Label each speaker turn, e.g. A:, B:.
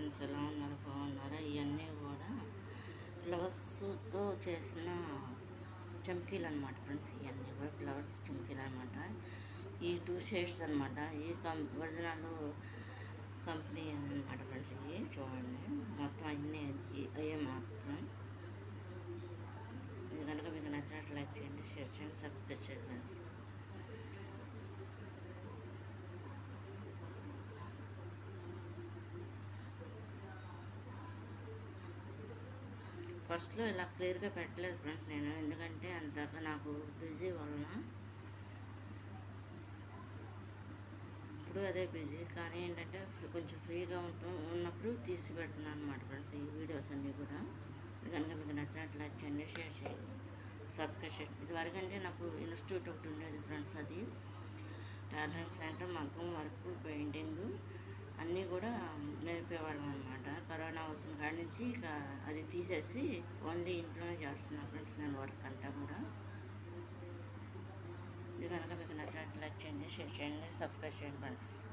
A: friends ఎలా ఉన్నారు బాగున్నారా ఇవన్నీ కూడా ఫ్లవర్స్తో చేసిన చమ్కీలు అనమాట ఫ్రెండ్స్ ఇవన్నీ కూడా ఫ్లవర్స్ చమ్కీలు అనమాట ఈ టూ షేడ్స్ అనమాట ఈ కం ఒరిజినల్ కంపెనీ అనమాట ఫ్రెండ్స్ ఇవి చూడండి మొత్తం అన్నీ ఇ- అయ్యే మాత్రం ఇది కనుక మీకు నచ్చినట్లు లైక్ చేయండి షేర్ చేయండి సబ్స్క్రైబ్ చేయండి ఫ్రెండ్స్ ఫస్ట్లో ఇలా క్లియర్గా పెట్టలేదు ఫ్రెండ్స్ నేను ఎందుకంటే అంతగా నాకు బిజీ వలన ఇప్పుడు అదే బిజీ కానీ ఏంటంటే కొంచెం ఫ్రీగా ఉంటూ ఉన్నప్పుడు తీసి పెడుతున్నాను అనమాట ఫ్రెండ్స్ ఈ వీడియోస్ అన్నీ కూడా ఇది కనుక మీకు నచ్చినట్లు లైక్ చేయండి షేర్ చేయండి సబ్స్క్రైబ్ చేయండి ఇదివరకు అంటే నాకు ఇన్స్టిట్యూట్ ఒకటి ఉండేది ఫ్రెండ్స్ అది టాలెంట్ సెంటర్ మగ్గం వర్క్ పెయింటింగ్ అన్నీ కూడా నేర్పేవాళ్ళం అనమాట కరోనా వచ్చిన కాడి నుంచి ఇక అది తీసేసి ఓన్లీ ఇంట్లోనే చేస్తున్నా ఫ్రెండ్స్ నేను వర్క్ అంతా కూడా ఇది కనుక మీకు నచ్చినట్లు లైక్ చేయండి షేర్ చేయండి సబ్స్క్రైబ్ చేయండి ఫ్రెండ్స్